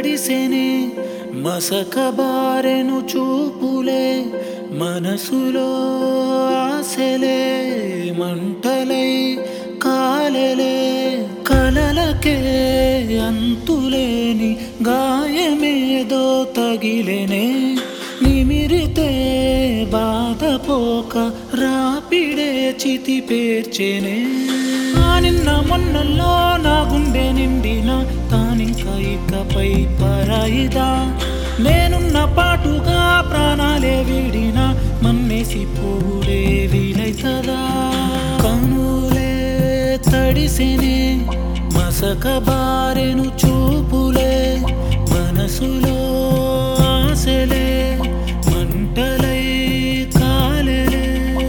తడిసెనే మసకబారెను చూపులే మనసులో ఆశలే మంటలై కాలలే కలలకే అంతులేని గాయమేదో తగిలెనే నిమిరితే బాధపోక రాపిడే చితి పేర్చెనే ఆ నిన్న మొన్నల్లో నా గుండె నిండిన తానింక ఇకపై పరాయిదా నేనున్న పాటుగా ప్రాణాలే వీడిన మన్నేసి పోవుడే వీలైతదా కనులే తడిసినే మసక బారెను చూపులే మనసులో ఆశలే మంటలై కాలలే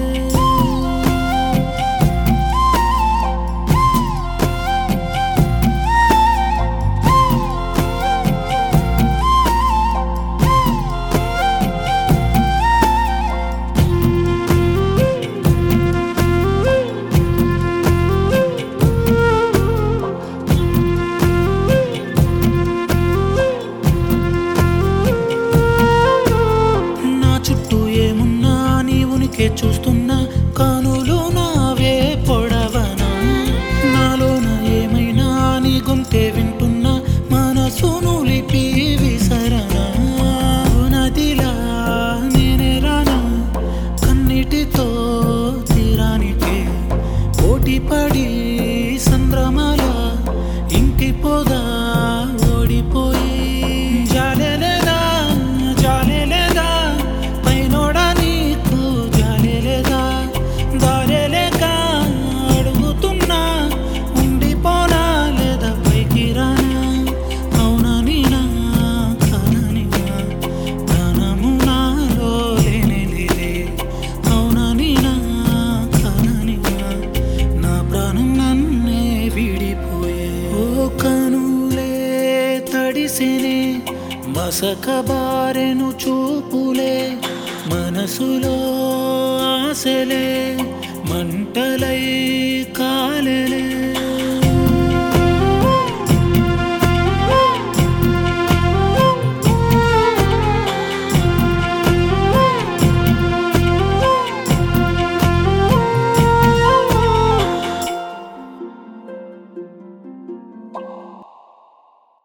నా చుట్టూ ఏమున్నా నీ ఉనికి చూస్తున్నా కానులు నావే పొడవనా నాలోన ఏమైనా నీ గొంతే వింటున్నా మనసును లిపి విసరనా నదిలా నేనే రానా కన్నిటితో తీరానికే పోటీ పడి సంద్రమాల ఇంకిపోదా ఓడిపోయి జాలేలేదా జాలేలేదా పైనోడా నీకు జాలేలేదా దారేలేక అడుగుతున్నా ఉండిపోనా లేదా పైకి రానా అవునని నా కానని నా ప్రాణము నాలో లేనే లేదే అవునని నా కానని నా నా ప్రాణం నన్నే విడిపోయే ఓ కనులే తడిసినే మసక బారెను చూపులే మనసులో ఆశలే మంటలై కాలలే